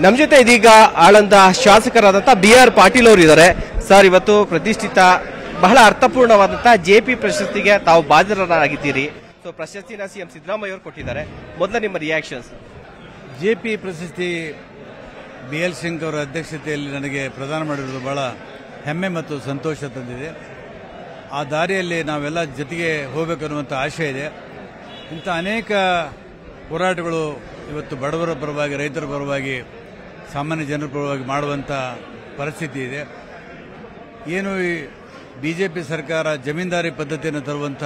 ನಮ್ ಜೊತೆ ಇದೀಗ ಆಳಂದ ಶಾಸಕರಾದಂತ ಬಿ ಆರ್ ಪಾಟೀಲ್ ಅವರು ಇದ್ದಾರೆ ಸರ್ ಇವತ್ತು ಪ್ರತಿಷ್ಠಿತ ಬಹಳ ಅರ್ಥಪೂರ್ಣವಾದಂತ ಜೆಪಿ ಪ್ರಶಸ್ತಿಗೆ ತಾವು ಬಾಧ್ಯರಾಗಿದ್ದೀರಿ ಸೊ ಪ್ರಶಸ್ತಿನ ಸಿಎಂ ಸಿದ್ದರಾಮಯ್ಯ ಅವರು ಕೊಟ್ಟಿದ್ದಾರೆ ಮೊದಲ ನಿಮ್ಮ ರಿಯಾಕ್ಷನ್ಸ್ ಜೆ ಪಿ ಪ್ರಶಸ್ತಿ ಬಿ ಎಲ್ ಸಿಂಗ್ ಅವರ ಅಧ್ಯಕ್ಷತೆಯಲ್ಲಿ ನನಗೆ ಪ್ರದಾನ ಮಾಡಿರುವುದು ಬಹಳ ಹೆಮ್ಮೆ ಮತ್ತು ಸಂತೋಷ ತಂದಿದೆ ಆ ದಾರಿಯಲ್ಲಿ ನಾವೆಲ್ಲ ಜೊತೆಗೆ ಹೋಗಬೇಕನ್ನುವಂಥ ಆಶಯ ಇದೆ ಇಂಥ ಅನೇಕ ಹೋರಾಟಗಳು ಇವತ್ತು ಬಡವರ ಪರವಾಗಿ ರೈತರ ಪರವಾಗಿ ಸಾಮಾನ್ಯ ಜನರ ಪರವಾಗಿ ಮಾಡುವಂಥ ಪರಿಸ್ಥಿತಿ ಇದೆ ಏನು ಈ ಬಿಜೆಪಿ ಸರ್ಕಾರ ಜಮೀನ್ದಾರಿ ಪದ್ಧತಿಯನ್ನು ತರುವಂಥ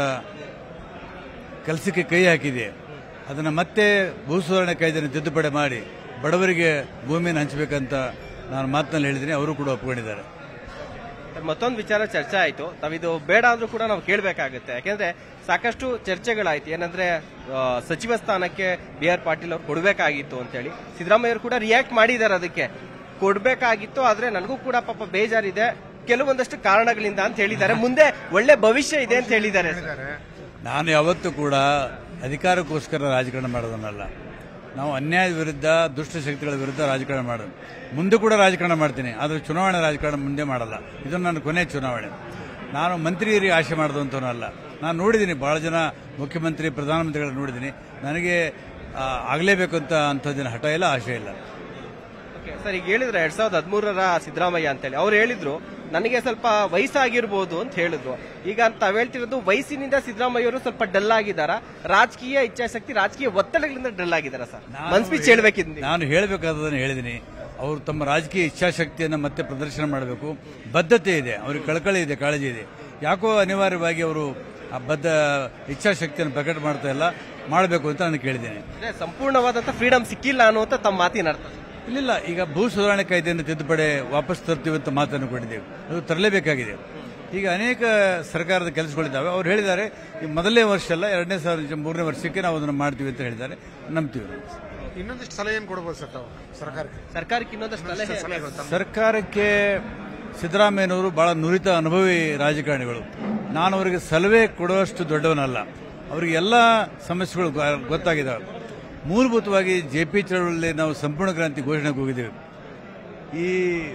ಕೆಲಸಕ್ಕೆ ಕೈ ಹಾಕಿದೆ ಅದನ್ನು ಮತ್ತೆ ಭೂ ಸುಧಾರಣೆ ಕಾಯ್ದೆಯನ್ನು ತಿದ್ದುಪಡಿ ಮಾಡಿ ಬಡವರಿಗೆ ಭೂಮಿಯನ್ನು ಹಂಚಬೇಕಂತ ನಾನು ಮಾತಿನಲ್ಲಿ ಹೇಳಿದ್ದೀನಿ ಅವರು ಕೂಡ ಒಪ್ಕೊಂಡಿದ್ದಾರೆ ಮತ್ತೊಂದು ವಿಚಾರ ಚರ್ಚೆ ಆಯ್ತು ತಾವಿದು ಬೇಡ ಅಂದ್ರೂ ಕೂಡ ನಾವು ಕೇಳಬೇಕಾಗುತ್ತೆ ಯಾಕೆಂದ್ರೆ ಸಾಕಷ್ಟು ಚರ್ಚೆಗಳಾಯ್ತು ಏನಂದ್ರೆ ಆ, ಸಚಿವ ಸ್ಥಾನಕ್ಕೆ ಬಿ ಆರ್ ಪಾಟೀಲ್ ಅವರು ಕೊಡಬೇಕಾಗಿತ್ತು ಅಂತೇಳಿ ಸಿದ್ದರಾಮಯ್ಯ ಅವರು ಕೂಡ ರಿಯಾಕ್ಟ್ ಮಾಡಿದ್ದಾರೆ ಅದಕ್ಕೆ ಕೊಡಬೇಕಾಗಿತ್ತು ಆದ್ರೆ ನನಗೂ ಕೂಡ ಪಾಪ ಬೇಜಾರಿದೆ ಕೆಲವೊಂದಷ್ಟು ಕಾರಣಗಳಿಂದ ಅಂತ ಹೇಳಿದ್ದಾರೆ ಮುಂದೆ ಒಳ್ಳೆ ಭವಿಷ್ಯ ಇದೆ ಅಂತ ಹೇಳಿದ್ದಾರೆ ನಾನು ಯಾವತ್ತೂ ಕೂಡ ಅಧಿಕಾರಕ್ಕೋಸ್ಕರ ರಾಜಕಾರಣ ಮಾಡೋದನ್ನಲ್ಲ ನಾವು ಅನ್ಯಾಯದ ವಿರುದ್ಧ ದುಷ್ಟ ಶಕ್ತಿಗಳ ವಿರುದ್ಧ ರಾಜಕಾರಣ ಮಾಡೋದು ಮುಂದೆ ಕೂಡ ರಾಜಕಾರಣ ಮಾಡ್ತೀನಿ ಆದರೆ ಚುನಾವಣೆ ರಾಜಕಾರಣ ಮುಂದೆ ಮಾಡಲ್ಲ ಇದು ನನ್ನ ಕೊನೆ ಚುನಾವಣೆ ನಾನು ಮಂತ್ರಿಯರಿಗೆ ಆಶೆ ಮಾಡಿದಂಥವನು ಅಲ್ಲ ನಾನು ನೋಡಿದ್ದೀನಿ ಬಹಳ ಜನ ಮುಖ್ಯಮಂತ್ರಿ ಪ್ರಧಾನಮಂತ್ರಿಗಳನ್ನ ನೋಡಿದ್ದೀನಿ ನನಗೆ ಆ, ಆಗಲೇಬೇಕು ಅಂತ ಅಂಥದ್ದಿನ ಹಠ ಇಲ್ಲ ಆಶೆ ಇಲ್ಲ ಓಕೆ, ಸರ್ ಈಗ ಹೇಳಿದ್ರೆ ಎರಡ್ ಸಾವಿರದ ಹದಿಮೂರರ ಸಿದ್ದರಾಮಯ್ಯ ಅಂತೇಳಿ ಅವ್ರು ಹೇಳಿದ್ರು ನನಗೆ ಸ್ವಲ್ಪ ವಯಸ್ಸಾಗಿರ್ಬೋದು ಅಂತ ಹೇಳಿದ್ರು ಈಗ ತಾವ್ ಹೇಳ್ತಿರೋದು ವಯಸ್ಸಿನಿಂದ ಸಿದ್ದರಾಮಯ್ಯ ಅವರು ಸ್ವಲ್ಪ ಡಲ್ ಆಗಿದಾರ ರಾಜಕೀಯ ಇಚ್ಛಾಶಕ್ತಿ ರಾಜಕೀಯ ಒತ್ತಡಗಳಿಂದ ಡಲ್ ಆಗಿದಾರ ಸರ್ ನಾನು ಮನ್ ಸ್ಪೀಚ್ ಹೇಳ್ಬೇಕಿದ್ ನಾನು ಹೇಳಬೇಕಾದದನ್ನು ಹೇಳಿದ್ದೀನಿ ಅವರು ತಮ್ಮ ರಾಜಕೀಯ ಇಚ್ಛಾಶಕ್ತಿಯನ್ನು ಮತ್ತೆ ಪ್ರದರ್ಶನ ಮಾಡಬೇಕು ಬದ್ಧತೆ ಇದೆ ಅವ್ರಿಗೆ ಕಳಕಳಿ ಇದೆ ಕಾಳಜಿ ಇದೆ ಯಾಕೋ ಅನಿವಾರ್ಯವಾಗಿ ಅವರು ಆ ಬದ್ಧ ಇಚ್ಛಾಶಕ್ತಿಯನ್ನು ಪ್ರಕಟ ಮಾಡ್ತಾ ಇಲ್ಲ ಮಾಡಬೇಕು ಅಂತ ನಾನು ಕೇಳಿದ್ದೇನೆ ಅಂದ್ರೆ ಸಂಪೂರ್ಣವಾದಂತ ಫ್ರೀಡಮ್ ಸಿಕ್ಕಿಲ್ಲ ಅನ್ನುವಂತ ತಮ್ಮ ಮಾತಿನ ಅರ್ಥ ಇಲ್ಲಿಲ್ಲ ಈಗ ಭೂ ಸುಧಾರಣೆ ಕಾಯ್ದೆಯನ್ನು ತಿದ್ದುಪಡಿ ವಾಪಸ್ ತರ್ತೀವಿ ಅಂತ ಮಾತನ್ನು ಕೊಟ್ಟಿದ್ದೇವೆ ಅದು ತರಲೇಬೇಕಾಗಿದೆ ಈಗ ಅನೇಕ ಸರ್ಕಾರದ ಕೆಲಸಗಳಿದ್ದಾವೆ ಅವ್ರು ಹೇಳಿದ್ದಾರೆ ಈ ಮೊದಲನೇ ವರ್ಷ ಅಲ್ಲ ಎರಡನೇ ಸಾವಿರ ಮೂರನೇ ವರ್ಷಕ್ಕೆ ನಾವು ಅದನ್ನು ಮಾಡ್ತೀವಿ ಅಂತ ಹೇಳಿದ್ದಾರೆ ನಂಬ್ತೀವಿ ನಾವು. ಇನ್ನೊಂದಿಷ್ಟು ಸಲಹೆ ಏನು ಕೊಡ್ಬೋದು ಸರ್ ತಾವು ಸರ್ಕಾರಕ್ಕೆ ಸರ್ಕಾರಕ್ಕೆ ಇನ್ನೊಂದಷ್ಟು ಸಲಹೆ ಸಲಹೆಗಳು ತಮ್ಮ ಸರ್ಕಾರಕ್ಕೆ ಸಿದ್ದರಾಮಯ್ಯನವರು ಬಹಳ ನುರಿತ ಅನುಭವಿ ರಾಜಕಾರಣಿಗಳು ನಾನು ಅವರಿಗೆ ಸಲಹೆ ಕೊಡುವಷ್ಟು ದೊಡ್ಡವನಲ್ಲ ಅವರಿಗೆ ಎಲ್ಲ ಸಮಸ್ಯೆಗಳು ಗೊ- ಗೊತ್ತಾಗಿದ್ದಾವೆ ಮೂಲಭೂತವಾಗಿ ಜೆ ಪಿ ಚಳವಳಿಯಲ್ಲಿ ನಾವು ಸಂಪೂರ್ಣ ಕ್ರಾಂತಿ ಘೋಷಣೆಗೆ ಹೋಗಿದ್ದೇವೆ ಈ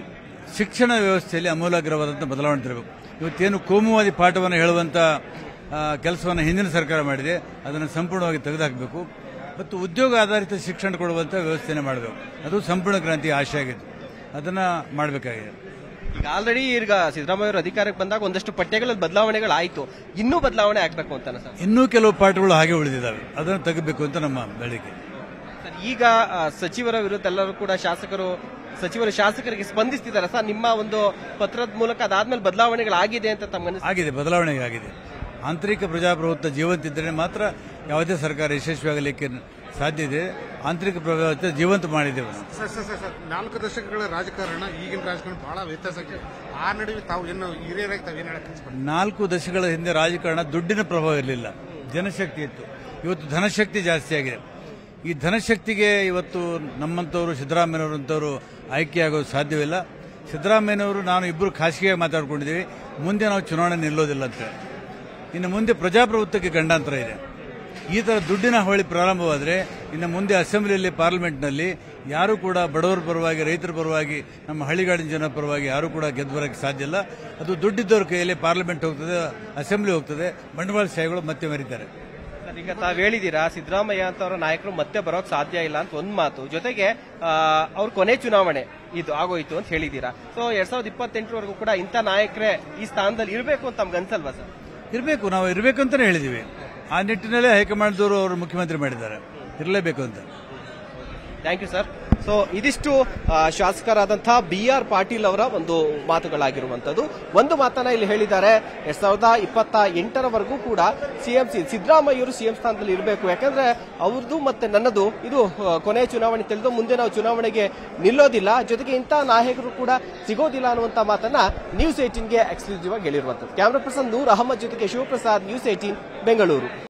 ಶಿಕ್ಷಣ ವ್ಯವಸ್ಥೆಯಲ್ಲಿ ಅಮೂಲಾಗ್ರವಾದಂಥ ಬದಲಾವಣೆ ತರಬೇಕು ಇವತ್ತೇನು ಕೋಮುವಾದಿ ಪಾಠವನ್ನು ಹೇಳುವಂಥ ಕೆಲಸವನ್ನು ಹಿಂದಿನ ಸರ್ಕಾರ ಮಾಡಿದೆ ಅದನ್ನು ಸಂಪೂರ್ಣವಾಗಿ ತೆಗೆದುಹಾಕಬೇಕು ಮತ್ತು ಉದ್ಯೋಗ ಆಧಾರಿತ ಶಿಕ್ಷಣ ಕೊಡುವಂಥ ವ್ಯವಸ್ಥೆಯನ್ನು ಮಾಡಬೇಕು ಅದು ಸಂಪೂರ್ಣ ಕ್ರಾಂತಿ ಆಶೆ ಆಗಿತ್ತು ಅದನ್ನು ಮಾಡಬೇಕಾಗಿದೆ ಈಗ ಆಲ್ರೆಡಿ ಈಗ ಸಿದ್ದರಾಮಯ್ಯ ಅವರು ಅಧಿಕಾರಕ್ಕೆ ಬಂದಾಗ ಒಂದಷ್ಟು ಪಠ್ಯಗಳಲ್ಲಿ ಬದಲಾವಣೆಗಳಾಯ್ತು ಇನ್ನೂ ಬದಲಾವಣೆ ಆಗ್ಬೇಕು ಅಂತಾನೆ ಸರ್ ಇನ್ನೂ ಕೆಲವು ಪಾಠಗಳು ಹಾಗೆ ಉಳಿದಿದ್ದಾವೆ ಅದನ್ನು ತೆಗಬೇಕು ಅಂತ ನಮ್ಮ ಬೇಡಿಕೆ ಸರ್, ಈಗ ಆ, ಸಚಿವರ ವಿರುದ್ಧ ಎಲ್ಲರೂ ಕೂಡ ಶಾಸಕರು ಸಚಿವರು ಶಾಸಕರಿಗೆ ಸ್ಪಂದಿಸ್ತಿದ್ದಾರೆ ಸರ್ ನಿಮ್ಮ ಒಂದು ಪತ್ರದ ಮೂಲಕ ಅದಾದ್ಮೇಲೆ ಬದಲಾವಣೆಗಳಾಗಿದೆ ಅಂತ ತಮ್ಮ ಆಗಿದೆ ಬದಲಾವಣೆ ಆಗಿದೆ ಆಂತರಿಕ ಪ್ರಜಾಪ್ರಭುತ್ವ ಜೀವಂತಿದ್ದರೆ ಮಾತ್ರ ಯಾವುದೇ ಸರ್ಕಾರ ಯಶಸ್ವಿಯಾಗಲಿಕ್ಕೆ ಸಾಧ್ಯ ಇದೆ ಆಂತರಿಕ ಪ್ರಜಾಪ್ರಭುತ್ವ ಜೀವಂತ ಮಾಡಿದ್ದೇವೆ ನಾವು. ಸರ್ ಸರ್ ಸರ್ ಸರ್ ನಾಲ್ಕು ದಶಕಗಳ ರಾಜಕಾರಣ ಈಗಿನ ರಾಜಕಾರಣ ಬಹಳ ವ್ಯತ್ಯಾಸ ಆಗಿದೆ ಆ ನಡುವೆ ತಾವು ಏನು ಹಿರಿಯರಾಗಿ ತಾವು ಏನು ಹೇಳಕ್ ಇಷ್ಟಪಡ್ತೀರಿ? ನಾಲ್ಕು ದಶಕಗಳ ಹಿಂದೆ ರಾಜಕಾರಣ ದುಡ್ಡಿನ ಪ್ರಭಾವ ಇರಲಿಲ್ಲ ಜನಶಕ್ತಿ ಇತ್ತು ಇವತ್ತು ಧನಶಕ್ತಿ ಜಾಸ್ತಿ ಆಗಿದೆ ಈ ಧನಶಕ್ತಿಗೆ ಇವತ್ತು ನಮ್ಮಂಥವರು ಸಿದ್ದರಾಮಯ್ಯನವರಂಥವರು ಆಯ್ಕೆಯಾಗೋದು ಸಾಧ್ಯವಿಲ್ಲ ಸಿದ್ದರಾಮಯ್ಯನವರು ನಾನು ಇಬ್ಬರು ಖಾಸಗಿಯಾಗಿ ಮಾತಾಡ್ಕೊಂಡಿದ್ದೀವಿ ಮುಂದೆ ನಾವು ಚುನಾವಣೆ ನಿಲ್ಲೋದಿಲ್ಲ ಅಂತ ಇನ್ನು ಮುಂದೆ ಪ್ರಜಾಪ್ರಭುತ್ವಕ್ಕೆ ಗಂಡಾಂತರ ಇದೆ ಈ ಥರ ದುಡ್ಡಿನ ಹಾವಳಿ ಪ್ರಾರಂಭವಾದರೆ ಇನ್ನು ಮುಂದೆ ಅಸೆಂಬ್ಲಿಯಲ್ಲಿ ಪಾರ್ಲಿಮೆಂಟ್ನಲ್ಲಿ ಯಾರೂ ಕೂಡ ಬಡವರ ಪರವಾಗಿ ರೈತರ ಪರವಾಗಿ ನಮ್ಮ ಹಳ್ಳಿಗಾಡಿನ ಜನರ ಪರವಾಗಿ ಯಾರೂ ಕೂಡ ಗೆದ್ದು ಬರೋಕ್ಕೆ ಸಾಧ್ಯ ಇಲ್ಲ ಅದು ದುಡ್ಡಿದ್ದವ್ರ ಕೈಯಲ್ಲಿ ಪಾರ್ಲಿಮೆಂಟ್ ಹೋಗ್ತದೆ ಅಸೆಂಬ್ಲಿ ಹೋಗ್ತದೆ ಬಂಡವಾಳಶಾಹಿಗಳು ಮತ್ತೆ ಮರೀತಾರೆ ಸರ್, ಈಗ ತಾವ್ ಹೇಳಿದೀರಾ ಸಿದ್ದರಾಮಯ್ಯ ಅಂತ ಅವರ ನಾಯಕರು ಮತ್ತೆ ಬರೋಕ್ ಸಾಧ್ಯ ಇಲ್ಲ ಅಂತ ಒಂದ್ ಮಾತು ಜೊತೆಗೆ ಆ, ಅವ್ರ ಕೊನೆ ಚುನಾವಣೆ ಇದು ಆಗೋಯ್ತು ಅಂತ ಹೇಳಿದೀರಾ ಸೊ ಎರಡ್ ಸಾವಿರದ ಇಪ್ಪತ್ತೆಂಟರವರೆಗೂ ಕೂಡ ಇಂಥ ನಾಯಕರೇ ಈ ಸ್ಥಾನದಲ್ಲಿ ಇರಬೇಕು ಅಂತ ನಮ್ಗೆ ಅನ್ಸಲ್ವಾ ಸರ್ ಇರಬೇಕು ನಾವು ಇರಬೇಕು ಅಂತಲೇ ಹೇಳಿದ್ದೀವಿ ಆ ನಿಟ್ಟಿನಲ್ಲೇ ಹೈಕಮಾಂಡ್ದವರು ಅವರು ಮುಖ್ಯಮಂತ್ರಿ ಮಾಡಿದ್ದಾರೆ ಇರಲೇಬೇಕು ಅಂತ ಥ್ಯಾಂಕ್ ಯು ಸರ್ ಸೊ ಇದಿಷ್ಟು ಆ, ಶಾಸಕರಾದಂತಹ ಬಿ ಆರ್ ಪಾಟೀಲ್ ಅವರ ಒಂದು ಮಾತುಗಳಾಗಿರುವಂತದ್ದು ಒಂದು ಮಾತನ್ನ ಇಲ್ಲಿ ಹೇಳಿದ್ದಾರೆ ಎರಡ್ ಸಾವಿರದ ಇಪ್ಪತ್ತ ಎಂಟರವರೆಗೂ ಕೂಡ ಸಿಎಂ ಸಿದ್ದರಾಮಯ್ಯರು ಸಿಎಂ ಸ್ಥಾನದಲ್ಲಿ ಇರಬೇಕು ಯಾಕಂದ್ರೆ ಅವ್ರದ್ದು ಮತ್ತೆ ನನ್ನದು ಇದು ಆ, ಕೊನೆಯ ಚುನಾವಣೆ ತಿಳಿದು ಮುಂದೆ ನಾವು ಚುನಾವಣೆಗೆ ನಿಲ್ಲೋದಿಲ್ಲ ಜೊತೆಗೆ ಇಂಥ ನಾಯಕರು ಕೂಡ ಸಿಗೋದಿಲ್ಲ ಅನ್ನುವಂತ ಮಾತನ್ನ ನ್ಯೂಸ್ ಏಟೀನ್ಗೆ ಎಕ್ಸ್ಕ್ಲೂಸಿವ್ ಆಗಿ ಹೇಳಿರುವಂತದ್ದು ಕ್ಯಾಮ್ರಾ ಪರ್ಸನ್ ನೂರ್ ಅಹಮದ್ ಜೊತೆಗೆ ಶಿವಪ್ರಸಾದ್ ನ್ಯೂಸ್ ಏಟೀನ್ ಬೆಂಗಳೂರು